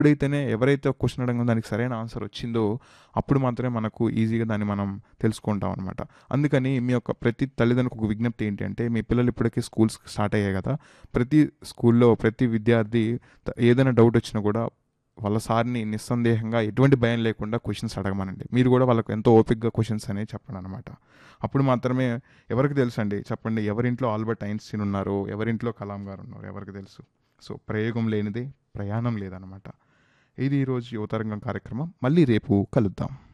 ఎప్పుడైతేనే ఎవరైతే ఒక క్వశ్చన్ అడగంగా దానికి సరైన ఆన్సర్ వచ్చిందో అప్పుడు మాత్రమే మనకు ఈజీగా దాన్ని మనం తెలుసుకుంటాం అనమాట అందుకని మీ యొక్క ప్రతి తల్లిదండ్రులకు ఒక విజ్ఞప్తి ఏంటి అంటే మీ పిల్లలు ఇప్పటికీ స్కూల్స్ స్టార్ట్ అయ్యాయి కదా ప్రతి స్కూల్లో ప్రతి విద్యార్థి త- ఏదైనా డౌట్ వచ్చినా కూడా వాళ్ళ సార్ని నిస్సందేహంగా ఎటువంటి భయం లేకుండా క్వశ్చన్స్ అడగమనండి మీరు కూడా వాళ్ళకు ఎంతో ఓపిక్గా క్వశ్చన్స్ అనేవి చెప్పండి అనమాట అప్పుడు మాత్రమే ఎవరికి తెలుసు అండి చెప్పండి ఎవరింట్లో ఆల్బర్ట్ ఐన్స్టీన్ ఉన్నారు ఎవరింట్లో కలాం గారు ఉన్నారు ఎవరికి తెలుసు సో ప్రయోగం లేనిదే ప్రయాణం లేదనమాట ఇది ఈరోజు యువతరంగం కార్యక్రమం మళ్ళీ రేపు కలుద్దాం